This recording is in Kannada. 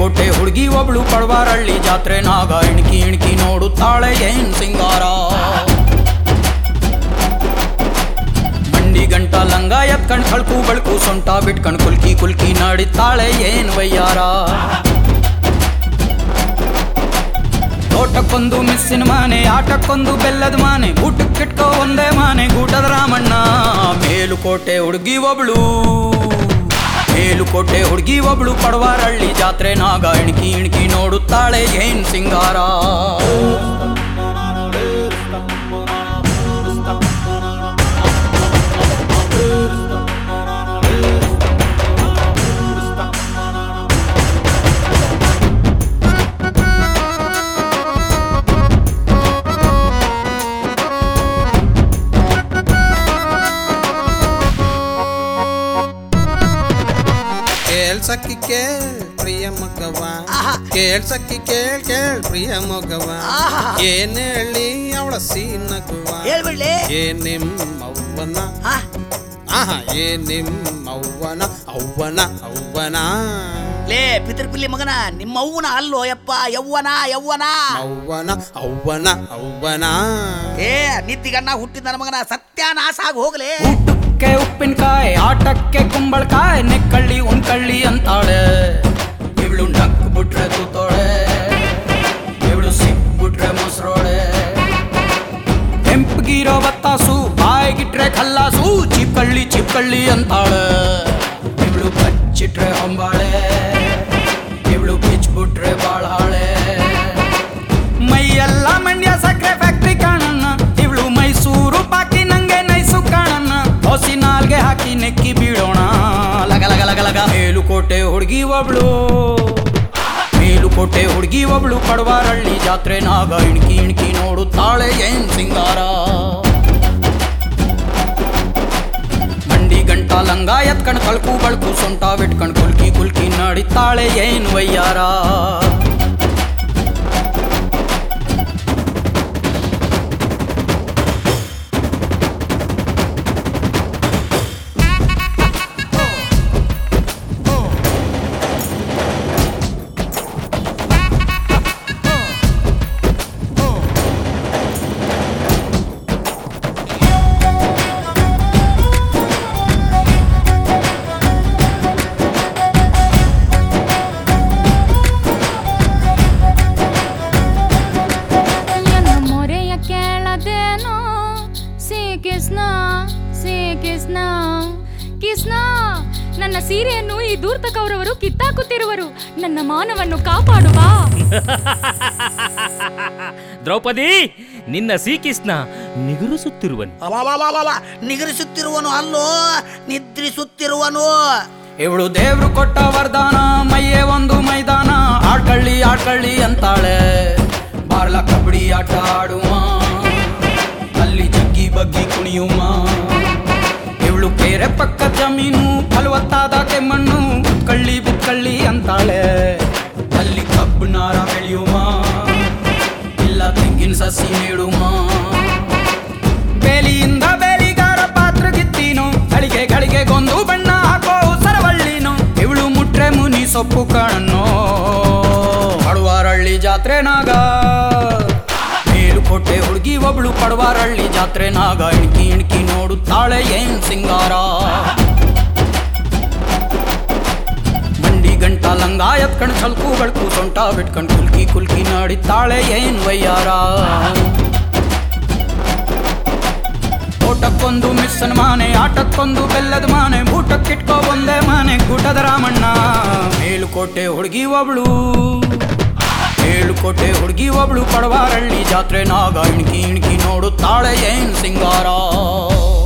ಮೇಲುಕೋಟೆ ಹುಡುಗಿ ಒಬ್ಳು ಪಡ್ವಾರಳ್ಳಿ ಜಾತ್ರೆ ನಾಗ ಇಣ್ಕಿ ಇಣ್ಕಿ ನೋಡುತ್ತಾಳೆ ಏನ್ ಸಿಂಗಾರ ಮಂಡಿ ಗಂಟ ಲಂಗ ಎತ್ಕಂಡ್ ಕಳ್ಕು ಬಳ್ಕು ಸೊಂಟ ಬಿಟ್ಕಂಡ್ ಕುಲ್ಕಿ ಕುಲ್ಕಿ ನಡಿತಾಳೆ ಏನ್ ವಯ್ಯಾರ ತೋಟಕ್ಕೊಂದು ಮಿಸ್ಸಿನ ಮಾನೆ ಆಟಕ್ಕೊಂದು ಬೆಲ್ಲದ ಮಾನೆ ಊಟಕ್ಕಿಟ್ಕೋ ಒಂದೇ ಮಾನೆ ಗೂಟದ ರಾಮಣ್ಣ ಮೇಲುಕೋಟೆ ಹುಡುಗಿ ಒಬ್ಳು ಮೇಲುಕೋಟೆ ಹುಡುಗಿ ಒಬ್ಳು ಪಡವಾರಳ್ಳಿ ಜಾತ್ರೆ ನಾಗ ಇಣ್ಕಿ ಇಣ್ಕಿ ನೋಡುತ್ತಾಳೆ ಏನ್ ಸಿಂಗಾರ ಕೇಳ್ಸಕ್ಕಿ ಕೇಳ್ ಪ್ರಿಯ ಮಗವ ಕೇಳ್ಸಕ್ಕಿ ಕೇಳ್ ಕೇಳ್ ಪ್ರಿಯ ಮಗವ ಏನ್ ಹೇಳಿ ಅವಳ ಸೀನಗುವ ಹೇಳ್ಬಿಡ್ಲಿ ಏ ನಿಮ್ಮವ್ವನ ಆ, ಆಹಾ ಏ ನಿಮ್ಮವ್ವನ ಅವ್ವನ ಅವ್ವನ ಲೇ ಪಿತೃಪಿಲ್ಲಿ ಮಗನ ನಿಮ್ಮ ಅವ್ವನ ಅಲ್ಲೋ ಯಪ್ಪ ಯವ್ವನ ಯವ್ವನ ಅವ್ವನ ಅವ್ವನ ಅವ್ವನ ಏ ನಿತ್ತಿಗಣ್ಣ ಹುಟ್ಟಿದ ನನ್ನ ಮಗನ ಸತ್ಯಾನಾಶ ಆಗಿ ಹೋಗ್ಲೇ ಊಟಕ್ಕೆ ಉಪ್ಪಿನಕಾಯಿ ಆಟಕ್ಕೆ ಕುಂಬಳಕಾಯಿ ನೆಕ್ಕಳ್ಳಿ ಉಣ್ಕಳ್ಳಿ ಅಂತಾಳೆ ಇವಳು ನಕ್ ಬಿಟ್ರೆ ತೂತೋಳೆ ಇವಳು ಸಿಕ್ಬಿಟ್ರೆ ಮೊಸರೋಳೆ ಕೆಂಪಗಿರೋ ಬತ್ತಾಸು ಬಾಯಿಗಿಟ್ರೆ ಕಲ್ಲಾಸು ಚಿಪ್ಕಳ್ಳಿ ಚಿಪ್ಕಳ್ಳಿ ಅಂತಾಳೆ ಇವಳು ಕಚ್ಚಿಟ್ರೆ ಹೊಂಬಾಳೆ ಇವಳು ಬಿಚ್ಬಿಟ್ರೆ ಬಾಳಾಳೆ ಮೈಯೆಲ್ಲ ಮಂಡ್ಯ ಸಕ್ಕರೆ ಫ್ಯಾಕ್ಟ್ರಿ ಕಾಣಣ್ಣ ಇವಳು ಮೈಸೂರು ಪಾಕಿ ನಂಗೆ ನೈಸು ಕಾಣಣ್ಣ ಹೊಸಿ ನಾಲ್ಗೆ ಹಾಕಿ ನೆಕ್ಕಿ ಬೀಳೋಣ ಲಗ ಲಗ ಲಗ ಲಗ ಮೇಲುಕೋಟೆ ಹುಡುಗಿ ಒಬ್ಳು ಮೇಲುಕೋಟೆ ಹುಡುಗಿ ಒಬ್ಳು ಪಡವಾರಳ್ಳಿ ಜಾತ್ರೆ ನಾಗ ಇಣ್ಕಿ ಇಣ್ಕಿ ನೋಡುತ್ತಾಳೆ ಏನ್ ಸಿಂಗಾರ ಮಂಡಿ ಗಂಟ ಲಂಗ ಎತ್ಕಂಡ್ ಕಳ್ಕು ಬಳ್ಕು ಸೊಂಟ ಬಿಟ್ಕಂಡ್ ಕುಲ್ಕಿ ಕುಲ್ಕಿ ನಡಿತಾಳೆ ಏನ್ ವಯ್ಯಾರ ಎನ್ನ ಮೊರೆಯ ಕೇಳದೇನೋ ಸಿ ಕಿಸ್ನ ಸಿ ಕಿಸ್ನ ಕಿಸ್ನ ನನ್ನ ಸೀರೆಯನ್ನು ಈ ದೂರ್ತಕವರವರು ಕಿತ್ತಾಕುತ್ತಿರುವರು ನನ್ನ ಮಾನವನ್ನು ಕಾಪಾಡುವ ದ್ರೌಪದಿ ನಿನ್ನ ಸೀಕಿಸ್ನ ನಿಗುರಿಸುತ್ತಿರುವನು ಅಲಲಲಲಲ, ನಿಗರಿಸುತ್ತಿರುವನು ಅಲ್ಲೋ ನಿದ್ರಿಸುತ್ತಿರುವನು ಇವಳು ದೇವ್ರು ಕೊಟ್ಟ ವರದಾನ ಮೈಯೇ ಒಂದು ಮೈದಾನ ಆಡ್ಕಳ್ಳಿ ಆಡ್ಕಳ್ಳಿ ಅಂತಾಳೆ ಬಾರ್ಲ ಕಬಡ್ಡಿ ಆಟ ಆಡುವ ಅಲ್ಲಿ ಜಗ್ಗಿ ಬಗ್ಗಿ ಕುಣಿಯುವ ಇವಳು ಕೆರೆ ಪಕ್ಕ ಜಮೀನು ಫಲವತ್ತಾದ ಕೆಮ್ಮಣ್ಣು ಕಳ್ಳಿ ಬಿತ್ಕಳ್ಳಿ ಅಂತಾಳೆ ಅಲ್ಲಿ ಕಬ್ಬು ನಾರ ಬೆಳೆಯುವ ಇಲ್ಲ ತೆಂಗಿನ ಸಸಿ ನೀಡುವ ಬೇಲಿಯಿಂದ ಬೇಲಿಗಾರ ಪಾತ್ರ ಗಿತ್ತೀನು ಗಳಿಗೆ ಗಳಿಗೆ ಗೊಂದು ಬಣ್ಣ ಹಾಕೋ ಸರವಳ್ಳಿನು ಇವಳು ಮುಟ್ರೆ ಮುನಿ ಸೊಪ್ಪು ಕಣ್ಣು ಪಡುವಾರಳ್ಳಿ ಜಾತ್ರೆ ನಾಗ ಮೇಲುಕೋಟೆ ಹುಡುಗಿ ಒಬ್ಳು ಪಡುವಾರಳ್ಳಿ ಜಾತ್ರೆ ನಾಗ ಇಣ್ಕಿ ಇಣ್ಕಿ ನೋಡುತ್ತಾಳೆ ಏನ್ ಸಿಂಗಾರ ಮಂಡಿ ಗಂಟ ಲಂಗ ಎತ್ಕಂಡ್ ಚಲ್ಕು ಬಳ್ಕು ಸೊಂಟ ಬಿಟ್ಕಂಡ್ ಕುಲ್ಕಿ ಕುಲ್ಕಿ ನಡಿತಾಳೆ ಏನ್ ವಯ್ಯಾರ ತೋಟಕ್ಕೊಂದು ಮಿಸ್ಸನ್ ಮಾನೆ ಆಟಕ್ಕೊಂದು ಬೆಲ್ಲದ ಮಾನೆ ಊಟಕ್ಕಿಟ್ಕೋ ಒಂದೇ ಮಾನೆ ಗೂಟದ ರಾಮಣ್ಣ ಮೇಲುಕೋಟೆ ಹುಡುಗಿ ಒಬ್ಳು ಮೇಲುಕೋಟೆ ಹುಡುಗಿ ಒಬ್ಳು ಪಡವಾರಳ್ಳಿ ಜಾತ್ರೆ ನಾಗ ಇಣ್ಕಿ ಇಣ್ಕಿ ನೋಡುತ್ತಾಳೆ ಏನ್ ಸಿಂಗಾರ